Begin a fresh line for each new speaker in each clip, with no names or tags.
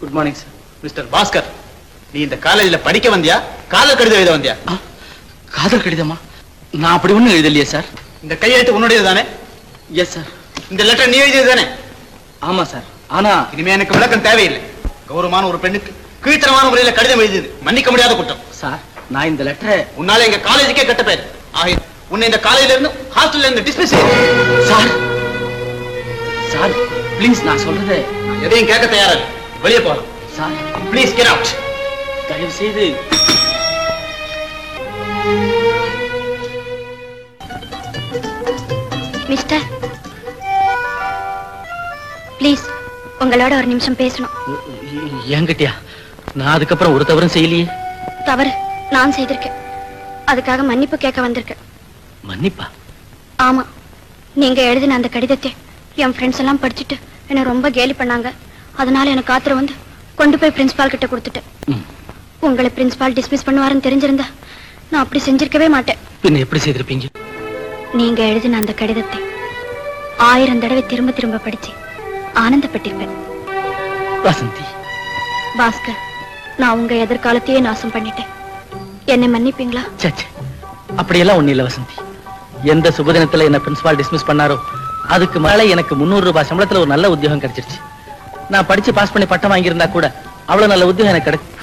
Good morning sir
mister Bhaskar நீ இந்த காலேஜ்ல படிக்க வந்தியா காதல் கடிதம் எழுத வந்தியா
காதல் கடிதமா நான் அப்படி ஒண்ணும் எழுதலையே சார்
இந்த கையெழுத்து உன்னுடையது தானே
எஸ் சார்
இந்த லெட்டர் நீ எழுதியது தானே
ஆமா சார் ஆனா
இனிமே எனக்கு விளக்கம் தேவையில்லை கௌரவமான ஒரு பெண்ணுக்கு கீழ்த்தனமான முறையில கடிதம் எழுதியது மன்னிக்க முடியாத குற்றம்
சார் நான் இந்த லெட்டரை
உன்னால எங்க காலேஜுக்கே கெட்ட பேர் ஆக உன்னை இந்த காலேஜ்ல இருந்து ஹாஸ்டல்ல இருந்து டிஸ்மிஸ் செய்ய
சார் சார் ப்ளீஸ் நான் சொல்றதை
எதையும் கேட்க தயாரா இல்லை. வெளியே போறோம்
சார்
ப்ளீஸ் கெட் அவுட்
தயவு செய்து
மிஸ்டர் ப்ளீஸ் உங்களோட ஒரு நிமிஷம் பேசணும்
என்கிட்டயா நான் அதுக்கப்புறம் ஒரு தவறும் செய்யலையே
தவறு நான் செய்திருக்கேன் அதுக்காக மன்னிப்பு கேட்க வந்திருக்கேன்
மன்னிப்பா
ஆமா நீங்க எழுதின அந்த கடிதத்தை என் ஃப்ரெண்ட்ஸ் எல்லாம் படிச்சுட்டு என்னை ரொம்ப கேலி பண்ணாங்க அதனால எனக்கு ஆத்திரம் வந்து கொண்டு போய் பிரின்சிபால் கிட்ட கொடுத்துட்டேன்
ம்.
உங்களை பிரின்சிபால் டிஸ்மிஸ் பண்ணுவாருன்னு தெரிஞ்சிருந்தா நான் அப்படி செஞ்சிருக்கவே மாட்டேன்
பின்ன எப்படி செய்திருப்பீங்க
நீங்க எழுதின அந்த கடிதத்தை ஆயிரம் தடவை திரும்ப திரும்ப படிச்சு ஆனந்தப்பட்டிருப்பேன்
வசந்தி
பாஸ்கர் நான் உங்க எதிர்காலத்தையே நாசம் பண்ணிட்டேன் என்னை மன்னிப்பீங்களா
சச்சே அப்படியெல்லாம் ஒண்ணு இல்ல வசந்தி எந்த சுபதினத்துல என்ன பிரின்சிபால் டிஸ்மிஸ் பண்ணாரோ அதுக்கு மேல எனக்கு முந்நூறு ரூபாய் சம்பளத்துல ஒரு நல்ல உத்தியோகம் கிடைச்சிருச்சு நான் படிச்சு பாஸ் பண்ணி பட்டம் வாங்கியிருந்தா கூட அவ்வளவு நல்ல உத்தியோகம் எனக்கு கிடைச்சு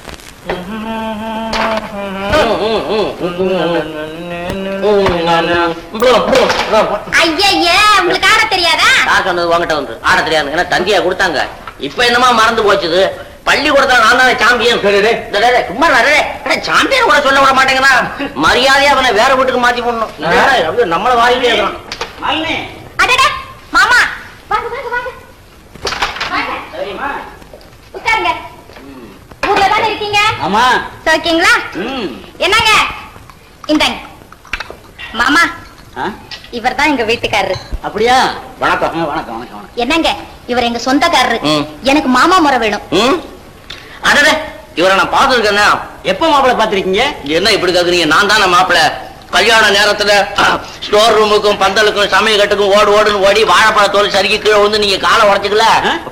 ஐயா உங்களுக்கு ஆட தெரியாதா
யார் சொன்னது உங்ககிட்ட வந்து ஆட தெரியாது ஏன்னா தந்தியா கொடுத்தாங்க இப்ப என்னமா மறந்து போச்சுது பள்ளிக்கூடத்துல நான் தான் சாம்பியன் சும்மா சாம்பியன் கூட சொல்ல விட மாட்டேங்கிறா மரியாதையா அவனை வேற வீட்டுக்கு மாத்தி போடணும் இல்லைன்னா அப்படியே நம்மள வாயிலே இருக்கிறான்
அடடா மாமா வாங்க வாங்க வாங்க வாங்க உட்காருங்க ஊர்ல தானே இருக்கீங்க
ஆமா
சோக்கிங்களா என்னங்க இந்தாங்க மாமா இவர் தான் எங்க வீட்டுக்காரரு
அப்படியா
வணக்கம்
வணக்கம் வணக்கம் வணக்கம்
என்னங்க இவர் எங்க சொந்தக்காரரு
ம்.
எனக்கு மாமா முறை வேணும்
ம் அடடே இவரை நான் பார்த்துருக்கேன்னா
எப்ப மாப்பிள பாத்திருக்கீங்க
என்ன இப்படி கேக்குறீங்க நான் தானே மாப்பிள கல்யாண நேரத்துல ஸ்டோர் ரூமுக்கும் பந்தலுக்கும் சமய கட்டுக்கும் ஓடு ஓடுன்னு ஓடி வாழைப்பழ தோல் சறுக்கி கீழே வந்து நீங்க காலை உடைச்சுக்கல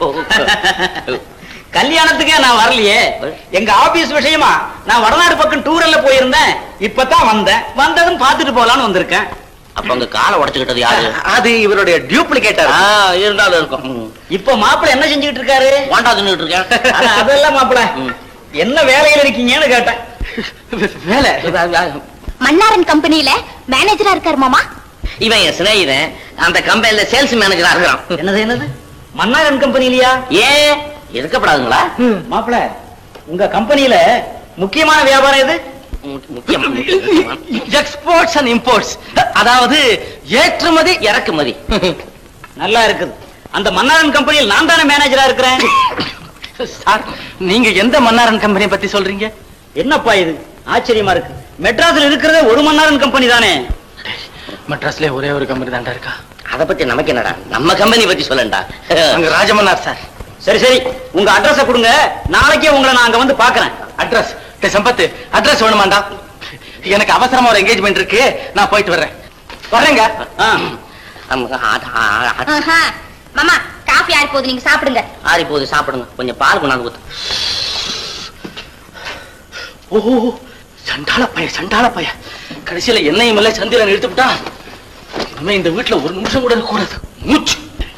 கல்யாணத்துக்கே நான் வரலையே எங்க ஆபீஸ் விஷயமா நான் வடநாடு பக்கம் டூரில் போயிருந்தேன் இப்பதான் வந்தேன் வந்ததும் பார்த்துட்டு போலான்னு வந்திருக்கேன்
அப்ப அங்க காலை உடைச்சுக்கிட்டது யாரு
அது இவருடைய டியூப்ளிகேட்டர்
ஆ, இருந்தாலும் இருக்கும் ம்.
இப்ப மாப்பிள்ளை என்ன செஞ்சுக்கிட்டு இருக்காரு
போண்டா தின்னுட்டு இருக்கேன்
அட, அதெல்லாம் மாப்பிள்ளை
ம்.
என்ன வேலையில இருக்கீங்கன்னு கேட்டேன்
வேலை
மன்னாரன் கம்பெனில மேனேஜரா இருக்காரு மாமா
இவன் என் சிநேகிதன் அந்த கம்பெனில சேல்ஸ் மேனேஜரா இருக்கிறான்
என்னது என்னது மன்னாரன் கம்பெனிலயா
ஏன் இருக்கப்படாதுங்களா
மாப்பிள்ளை உங்க கம்பெனில முக்கியமான வியாபாரம் எது
மு- முக்கியமா முக்கியமா.
எக்ஸ்போர்ட்ஸ் அண்ட் இம்போர்ட்ஸ் அதாவது ஏற்றுமதி
இறக்குமதி
நல்லா இருக்குது அந்த மன்னாரன் கம்பெனியில் நான் தானே மேனேஜரா இருக்கிறேன்
சார் நீங்க எந்த மன்னாரன் கம்பெனி பத்தி சொல்றீங்க
என்னப்பா இது ஆச்சரியமா இருக்கு மெட்ராஸ்ல இருக்கிறதே ஒரு மன்னாரன் கம்பெனி தானே
மெட்ராஸ்ல ஒரே ஒரு கம்பெனி தான்டா இருக்கா
அத பத்தி நமக்கு என்னடா நம்ம கம்பெனி பத்தி சொல்லண்டா
அங்க ராஜமன்னார் சார்
சரி சரி உங்க அட்ரஸ கொடுங்க நாளைக்கே உங்களை நான் அங்க வந்து பாக்குறேன்
அட்ரஸ் டே சம்பத்து அட்ரஸ் வேணுமாண்டா எனக்கு அவசரமா ஒரு என்கேஜ்மெண்ட் இருக்கு நான் போயிட்டு வர்றேன் வர்றேங்க
ஆ.
ஆமா, ஆ- ஆ- ஆ-
ஆஹா. மாமா காஃபி ஆறி போகுது நீங்க சாப்பிடுங்க
ஆறி போகுது சாப்பிடுங்க கொஞ்சம் பால் கொண்டாந்து ஊத்து
ஓ சண்டாள பைய சண்டாள பைய கடைசியில என்னையும் இல்ல சந்திரன் இழுத்து விட்டா இனிமே இந்த வீட்டுல ஒரு நிமிஷம் கூட இருக்க கூடாது மூச்சு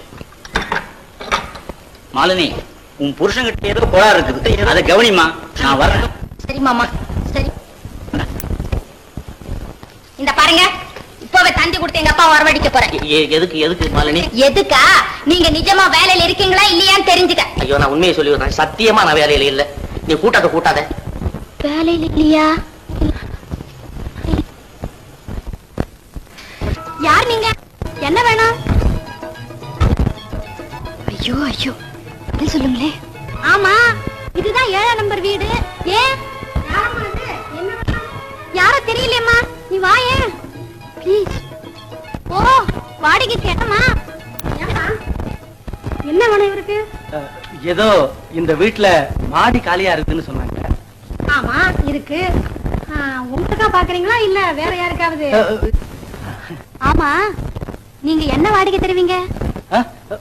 மாலினி உன் புருஷன்கிட்ட ஏதோ கோளாறு இருக்குது அதை கவனிமா நான் வரேன்
சரி மாமா சரி இந்த பாருங்க இப்பவே தந்தி கொடுத்து எங்க அப்பா வரவழைக்க போறேன்
எ- எ- எதுக்கு எதுக்கு மாலினி
எதுக்கா நீங்க நிஜமா வேலையில இருக்கீங்களா இல்லையான்னு தெரிஞ்சுக்க
ஐயோ நான் உண்மையை சொல்லி வரேன் சத்தியமா நான் வேலையில இல்ல நீ கூட்டாத கூட்டாத
வேலையில இல்லையா யார் நீங்க என்ன வேணும் ஐயோ ஐயோ பதில் சொல்லுங்களே ஆமா இதுதான் ஏழாம் நம்பர் வீடு ஏன் யார தெரியலையம்மா நீ வா ஏன் ப்ளீஸ் ஓ வாடகை கேட்டமா என்ன வேணும் இவருக்கு
அஹ், ஏதோ இந்த வீட்டுல மாடி காலியா இருக்குன்னு சொன்னாங்க
ஆமா இருக்கு உங்களுக்கா பாக்குறீங்களா இல்ல வேற யாருக்காவது
அஹ்,
ஆமா நீங்க என்ன வாடகை தருவீங்க